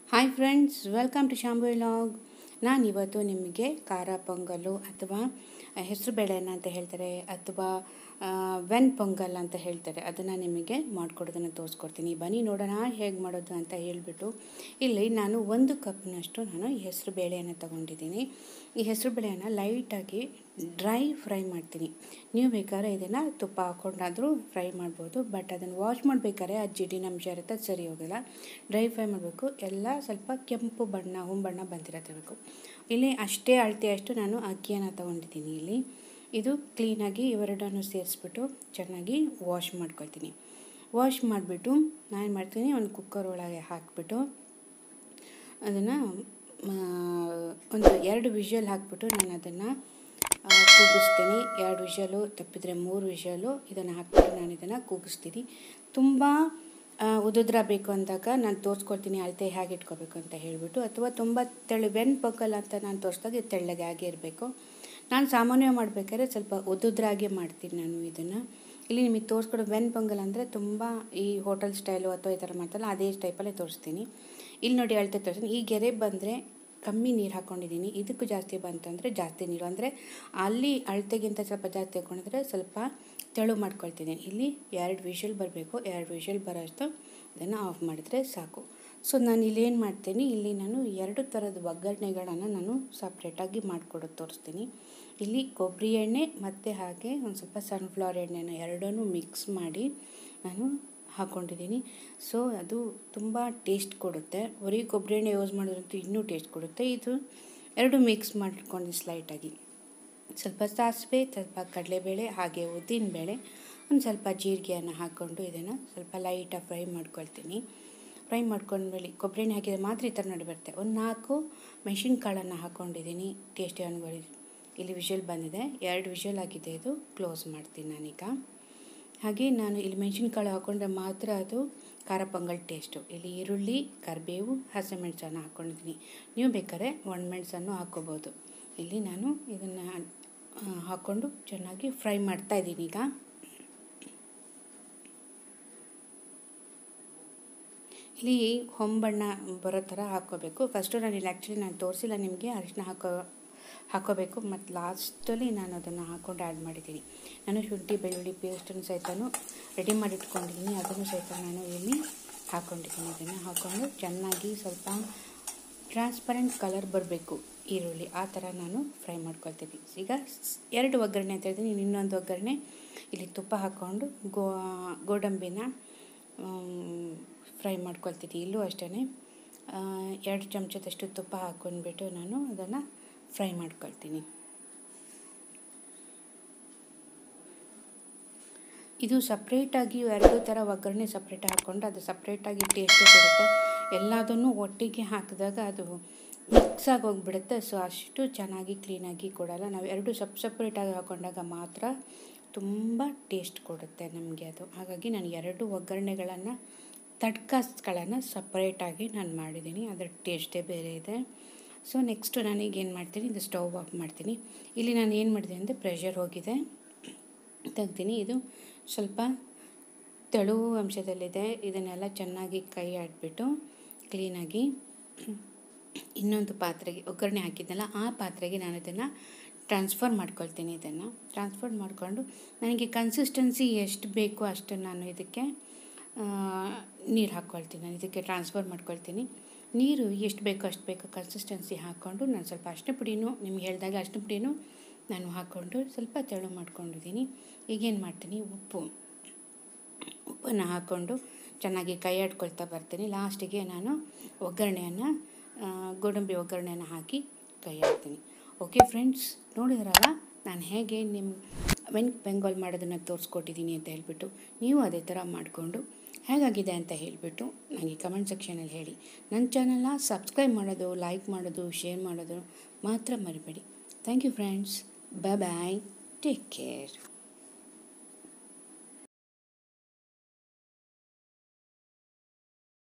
hi friends welcome to Shambhu log ನಾನಿವತ್ತು ನಿಮಗೆ ಖಾರ ಪೊಂಗಲು ಅಥವಾ ಹೆಸರುಬೇಳೆನ ಅಂತ ಹೇಳ್ತಾರೆ ಅಥವಾ ವೆನ್ ಪೊಂಗಲ್ ಅಂತ ಹೇಳ್ತಾರೆ ಅದನ್ನು ನಿಮಗೆ ಮಾಡಿಕೊಡೋದನ್ನು ತೋರಿಸ್ಕೊಡ್ತೀನಿ ಬನ್ನಿ ನೋಡೋಣ ಹೇಗೆ ಮಾಡೋದು ಅಂತ ಹೇಳಿಬಿಟ್ಟು ಇಲ್ಲಿ ನಾನು ಒಂದು ಕಪ್ನಷ್ಟು ನಾನು ಈ ಹೆಸರು ಬೇಳೆಯನ್ನು ತೊಗೊಂಡಿದ್ದೀನಿ ಈ ಹೆಸರು ಬೇಳೆಯನ್ನು ಲೈಟಾಗಿ ಡ್ರೈ ಫ್ರೈ ಮಾಡ್ತೀನಿ ನೀವು ಬೇಕಾದ್ರೆ ಇದನ್ನು ತುಪ್ಪ ಹಾಕ್ಕೊಂಡಾದರೂ ಫ್ರೈ ಮಾಡ್ಬೋದು ಬಟ್ ಅದನ್ನು ವಾಶ್ ಮಾಡಬೇಕಾದ್ರೆ ಆ ಜಿಡ್ಡಿನ ಅಂಶ ಇರುತ್ತೆ ಅದು ಸರಿ ಹೋಗೋಲ್ಲ ಡ್ರೈ ಫ್ರೈ ಮಾಡಬೇಕು ಎಲ್ಲ ಸ್ವಲ್ಪ ಕೆಂಪು ಬಣ್ಣ ಹೊಂಬಣ್ಣ ಬಂದಿರತ್ತಿರಬೇಕು ಇಲ್ಲಿ ಅಷ್ಟೇ ಅಳತೆಯಷ್ಟು ನಾನು ಅಕ್ಕಿಯನ್ನು ತೊಗೊಂಡಿದ್ದೀನಿ ಇಲ್ಲಿ ಇದು ಕ್ಲೀನಾಗಿ ಇವೆರಡನ್ನು ಸೇರಿಸ್ಬಿಟ್ಟು ಚೆನ್ನಾಗಿ ವಾಶ್ ಮಾಡ್ಕೊಳ್ತೀನಿ ವಾಶ್ ಮಾಡಿಬಿಟ್ಟು ನಾನು ಮಾಡ್ತೀನಿ ಒಂದು ಕುಕ್ಕರ್ ಒಳಗೆ ಹಾಕಿಬಿಟ್ಟು ಅದನ್ನು ಒಂದು ಎರಡು ವಿಷಲ್ ಹಾಕಿಬಿಟ್ಟು ನಾನು ಅದನ್ನು ಕೂಗಿಸ್ತೀನಿ ಎರಡು ವಿಷಲು ತಪ್ಪಿದರೆ ಮೂರು ವಿಷಲು ಇದನ್ನು ಹಾಕ್ಬಿಟ್ಟು ನಾನು ಇದನ್ನು ಕೂಗಿಸ್ತೀನಿ ತುಂಬ ಉದುದ್ರ ಬೇಕು ಅಂದಾಗ ನಾನು ತೋರಿಸ್ಕೊಳ್ತೀನಿ ಅಳತೆ ಹೇಗೆ ಇಟ್ಕೋಬೇಕು ಅಂತ ಹೇಳಿಬಿಟ್ಟು ಅಥವಾ ತುಂಬ ತೆಳು ವೆನ್ ಪೊಕ್ಕಲ್ ಅಂತ ನಾನು ತೋರಿಸಿದಾಗ ಇದು ತೆಳ್ಳಗೆ ಆಗೇ ಇರಬೇಕು ನಾನು ಸಾಮಾನ್ಯವಾಗಿ ಮಾಡಬೇಕಾದ್ರೆ ಸ್ವಲ್ಪ ಉದುದ್ರಾಗೆ ಮಾಡ್ತೀನಿ ನಾನು ಇದನ್ನು ಇಲ್ಲಿ ನಿಮಗೆ ತೋರಿಸ್ಕೊಡೋ ವೆನ್ ಪೊಂಗಲ್ ಅಂದರೆ ತುಂಬ ಈ ಹೋಟೆಲ್ ಸ್ಟೈಲು ಅಥವಾ ಈ ಥರ ಮಾಡ್ತಾರಲ್ಲ ಅದೇ ಟೈಪಲ್ಲೇ ತೋರಿಸ್ತೀನಿ ಇಲ್ಲಿ ನೋಡಿ ಅಳತೆ ತೋರಿಸ್ತೀನಿ ಈ ಗೆರೆ ಬಂದರೆ ಕಮ್ಮಿ ನೀರು ಹಾಕ್ಕೊಂಡಿದ್ದೀನಿ ಇದಕ್ಕೂ ಜಾಸ್ತಿ ಬಂತಂದರೆ ಜಾಸ್ತಿ ನೀರು ಅಂದರೆ ಅಲ್ಲಿ ಅಳತೆಗಿಂತ ಸ್ವಲ್ಪ ಜಾಸ್ತಿ ಹಾಕ್ಕೊಂಡಿದ್ರೆ ಸ್ವಲ್ಪ ತೆಳು ಮಾಡ್ಕೊಳ್ತಿದ್ದೀನಿ ಇಲ್ಲಿ ಎರಡು ವಿಷಲ್ ಬರಬೇಕು ಎರಡು ವಿಷಲ್ ಬರೋಷ್ಟು ಇದನ್ನು ಆಫ್ ಮಾಡಿದ್ರೆ ಸಾಕು ಸೊ ನಾನು ಇಲ್ಲಿ ಏನು ಮಾಡ್ತೀನಿ ಇಲ್ಲಿ ನಾನು ಎರಡು ಥರದ ಒಗ್ಗರಣೆಗಳನ್ನು ನಾನು ಸಪ್ರೇಟಾಗಿ ಮಾಡಿಕೊಡೋದು ತೋರಿಸ್ತೀನಿ ಇಲ್ಲಿ ಕೊಬ್ಬರಿ ಎಣ್ಣೆ ಮತ್ತು ಹಾಗೆ ಒಂದು ಸ್ವಲ್ಪ ಸನ್ಫ್ಲವರ್ ಎಣ್ಣೆನ ಎರಡನ್ನೂ ಮಿಕ್ಸ್ ಮಾಡಿ ನಾನು ಹಾಕ್ಕೊಂಡಿದ್ದೀನಿ ಸೊ ಅದು ತುಂಬ ಟೇಸ್ಟ್ ಕೊಡುತ್ತೆ ಬರೀ ಕೊಬ್ಬರಿ ಎಣ್ಣೆ ಯೂಸ್ ಮಾಡೋದಂತೂ ಇನ್ನೂ ಟೇಸ್ಟ್ ಕೊಡುತ್ತೆ ಇದು ಎರಡು ಮಿಕ್ಸ್ ಮಾಡ್ಕೊಂಡು ಸ್ಲೈಟಾಗಿ ಸ್ವಲ್ಪ ಸಾಸಿವೆ ಸ್ವಲ್ಪ ಕಡಲೆಬೇಳೆ ಹಾಗೆ ಉದ್ದಿನಬೇಳೆ ಒಂದು ಸ್ವಲ್ಪ ಜೀರಿಗೆಯನ್ನು ಹಾಕ್ಕೊಂಡು ಇದನ್ನು ಸ್ವಲ್ಪ ಲೈಟಾಗಿ ಫ್ರೈ ಮಾಡ್ಕೊಳ್ತೀನಿ ಫ್ರೈ ಮಾಡ್ಕೊಂಡ್ಮೇಲೆ ಕೊಬ್ಬರಿ ಎಣ್ಣೆ ಹಾಕಿದರೆ ಮಾತ್ರ ಈ ಥರ ನೋಡಿ ಬರುತ್ತೆ ಒಂದು ನಾಲ್ಕು ಮೆಣಸಿನ್ಕಾಳನ್ನು ಹಾಕ್ಕೊಂಡಿದ್ದೀನಿ ಟೇಸ್ಟಿ ಅನ್ಕೊಳ್ಳಿ ಇಲ್ಲಿ ವಿಷಲ್ ಬಂದಿದೆ ಎರಡು ವಿಷಲ್ ಆಗಿದೆ ಇದು ಕ್ಲೋಸ್ ಮಾಡ್ತೀನಿ ನಾನೀಗ ಹಾಗೆ ನಾನು ಇಲ್ಲಿ ಮೆಣಸಿನ್ಕಾಳು ಹಾಕ್ಕೊಂಡ್ರೆ ಮಾತ್ರ ಅದು ಖಾರ ಪೊಂಗಲ್ ಟೇಸ್ಟು ಇಲ್ಲಿ ಈರುಳ್ಳಿ ಕರಿಬೇವು ಹಸಿಮೆಣಸನ್ನು ಹಾಕ್ಕೊಂಡಿದ್ದೀನಿ ನೀವು ಬೇಕಾದ್ರೆ ಒಣಮೆಣಸನ್ನು ಹಾಕ್ಕೋಬೋದು ಇಲ್ಲಿ ನಾನು ಇದನ್ನು ಹಾಕ್ಕೊಂಡು ಚೆನ್ನಾಗಿ ಫ್ರೈ ಮಾಡ್ತಾ ಇದ್ದೀನಿ ಈಗ ಇಲ್ಲಿ ಹೊಂಬಣ್ಣ ಬರೋ ಥರ ಹಾಕ್ಕೋಬೇಕು ಫಸ್ಟು ನಾನು ಇಲ್ಲಿ ಆ್ಯಕ್ಚುಲಿ ನಾನು ತೋರಿಸಿಲ್ಲ ನಿಮಗೆ ಅರಿಶಿನ ಹಾಕೋ ಹಾಕೋಬೇಕು ಮತ್ತು ಲಾಸ್ಟಲ್ಲಿ ನಾನು ಅದನ್ನು ಹಾಕ್ಕೊಂಡು ಆ್ಯಡ್ ಮಾಡಿದ್ದೀನಿ ನಾನು ಶುಂಠಿ ಬೆಳ್ಳುಳ್ಳಿ ಪೇಸ್ಟನ್ನು ಸಹಿತನೂ ರೆಡಿ ಮಾಡಿ ಇಟ್ಕೊಂಡಿದ್ದೀನಿ ಅದನ್ನು ಸಹಿತ ನಾನು ಇಲ್ಲಿ ಹಾಕ್ಕೊಂಡಿದ್ದೀನಿ ಅದನ್ನು ಹಾಕ್ಕೊಂಡು ಚೆನ್ನಾಗಿ ಸ್ವಲ್ಪ ಟ್ರಾನ್ಸ್ಪರೆಂಟ್ ಕಲರ್ ಬರಬೇಕು ಈರುಳ್ಳಿ ಆ ಥರ ನಾನು ಫ್ರೈ ಮಾಡ್ಕೊಳ್ತೀನಿ ಈಗ ಎರಡು ಒಗ್ಗರಣೆ ಅಂತ ಹೇಳ್ತೀನಿ ಇನ್ನೊಂದು ಒಗ್ಗರಣೆ ಇಲ್ಲಿ ತುಪ್ಪ ಹಾಕ್ಕೊಂಡು ಗೋ ಗೋಡಂಬಿನ ಫ್ರೈ ಮಾಡ್ಕೊಳ್ತೀನಿ ಇಲ್ಲೂ ಅಷ್ಟೇ ಎರಡು ಚಮಚದಷ್ಟು ತುಪ್ಪ ಹಾಕ್ಕೊಂಡ್ಬಿಟ್ಟು ನಾನು ಅದನ್ನು ಫ್ರೈ ಮಾಡ್ಕೊಳ್ತೀನಿ ಇದು ಸಪ್ರೇಟಾಗಿ ಎರಡು ಥರ ಒಗ್ಗರಣೆ ಸಪ್ರೇಟ್ ಹಾಕ್ಕೊಂಡು ಅದು ಸಪ್ರೇಟಾಗಿ ಟೇಸ್ಟ್ ಕೊಡುತ್ತೆ ಎಲ್ಲದನ್ನು ಒಟ್ಟಿಗೆ ಹಾಕಿದಾಗ ಅದು ಮಿಕ್ಸ್ ಆಗಿ ಹೋಗ್ಬಿಡುತ್ತೆ ಸೊ ಅಷ್ಟು ಚೆನ್ನಾಗಿ ಕ್ಲೀನಾಗಿ ಕೊಡಲ್ಲ ನಾವು ಎರಡು ಸಪ್ ಸಪ್ರೇಟಾಗಿ ಹಾಕ್ಕೊಂಡಾಗ ಮಾತ್ರ ತುಂಬ ಟೇಸ್ಟ್ ಕೊಡುತ್ತೆ ನಮಗೆ ಅದು ಹಾಗಾಗಿ ನಾನು ಎರಡು ಒಗ್ಗರಣೆಗಳನ್ನು ತಡ್ಕಾಸ್ಗಳನ್ನು ಸಪ್ರೇಟಾಗಿ ನಾನು ಮಾಡಿದ್ದೀನಿ ಅದರ ಟೇಸ್ಟೇ ಬೇರೆ ಇದೆ ಸೊ ನೆಕ್ಸ್ಟು ನಾನೀಗ ಏನು ಮಾಡ್ತೀನಿ ಇದು ಸ್ಟವ್ ಆಫ್ ಮಾಡ್ತೀನಿ ಇಲ್ಲಿ ನಾನು ಏನು ಮಾಡಿದೆ ಅಂದರೆ ಪ್ರೆಷರ್ ಹೋಗಿದೆ ತೆಗ್ತೀನಿ ಇದು ಸ್ವಲ್ಪ ತೆಳು ಅಂಶದಲ್ಲಿದೆ ಇದನ್ನೆಲ್ಲ ಚೆನ್ನಾಗಿ ಕೈ ಆಡಿಬಿಟ್ಟು ಕ್ಲೀನಾಗಿ ಇನ್ನೊಂದು ಪಾತ್ರೆಗೆ ಒಗ್ಗರಣೆ ಹಾಕಿದ್ನಲ್ಲ ಆ ಪಾತ್ರೆಗೆ ನಾನು ಇದನ್ನು ಟ್ರಾನ್ಸ್ಫರ್ ಮಾಡ್ಕೊಳ್ತೀನಿ ಇದನ್ನು ಟ್ರಾನ್ಸ್ಫರ್ ಮಾಡಿಕೊಂಡು ನನಗೆ ಕನ್ಸಿಸ್ಟೆನ್ಸಿ ಎಷ್ಟು ಬೇಕೋ ಅಷ್ಟು ನಾನು ಇದಕ್ಕೆ ನೀರು ಹಾಕ್ಕೊಳ್ತೀನಿ ನಾನು ಇದಕ್ಕೆ ಟ್ರಾನ್ಸ್ಫರ್ ಮಾಡ್ಕೊಳ್ತೀನಿ ನೀರು ಎಷ್ಟು ಬೇಕೋ ಅಷ್ಟು ಬೇಕೋ ಕನ್ಸಿಸ್ಟೆನ್ಸಿ ಹಾಕ್ಕೊಂಡು ನಾನು ಸ್ವಲ್ಪ ಅಷ್ಟೇ ಪುಡಿನೂ ನಿಮ್ಗೆ ಹೇಳಿದಾಗ ಅಷ್ಟೇ ಪುಡಿನೂ ನಾನು ಹಾಕ್ಕೊಂಡು ಸ್ವಲ್ಪ ತೆಳು ಮಾಡ್ಕೊಂಡಿದ್ದೀನಿ ಈಗೇನು ಮಾಡ್ತೀನಿ ಉಪ್ಪು ಉಪ್ಪನ್ನು ಹಾಕ್ಕೊಂಡು ಚೆನ್ನಾಗಿ ಕೈ ಆಡ್ಕೊಳ್ತಾ ಬರ್ತೀನಿ ಲಾಸ್ಟಿಗೆ ನಾನು ಒಗ್ಗರಣೆಯನ್ನು ಗೋಡಂಬಿ ಒಗ್ಗರಣೆಯನ್ನು ಹಾಕಿ ಕೈ ಹಾಕ್ತೀನಿ ಓಕೆ ಫ್ರೆಂಡ್ಸ್ ನೋಡಿದ್ರಲ್ಲ ನಾನು ಹೇಗೆ ನಿಮ್ಮ ವೆನ್ ಬೆಂಗಾಲ್ ಮಾಡೋದನ್ನು ತೋರಿಸ್ಕೊಟ್ಟಿದ್ದೀನಿ ಅಂತ ಹೇಳಿಬಿಟ್ಟು ನೀವು ಅದೇ ಥರ ಮಾಡಿಕೊಂಡು ಹೇಗಾಗಿದೆ ಅಂತ ಹೇಳಿಬಿಟ್ಟು ನನಗೆ ಕಮೆಂಟ್ ಸೆಕ್ಷನಲ್ಲಿ ಹೇಳಿ ನನ್ನ ಚಾನಲ್ನ ಸಬ್ಸ್ಕ್ರೈಬ್ ಮಾಡೋದು ಲೈಕ್ ಮಾಡೋದು ಶೇರ್ ಮಾಡೋದು ಮಾತ್ರ ಮರಿಬೇಡಿ thank you friends bye bye take care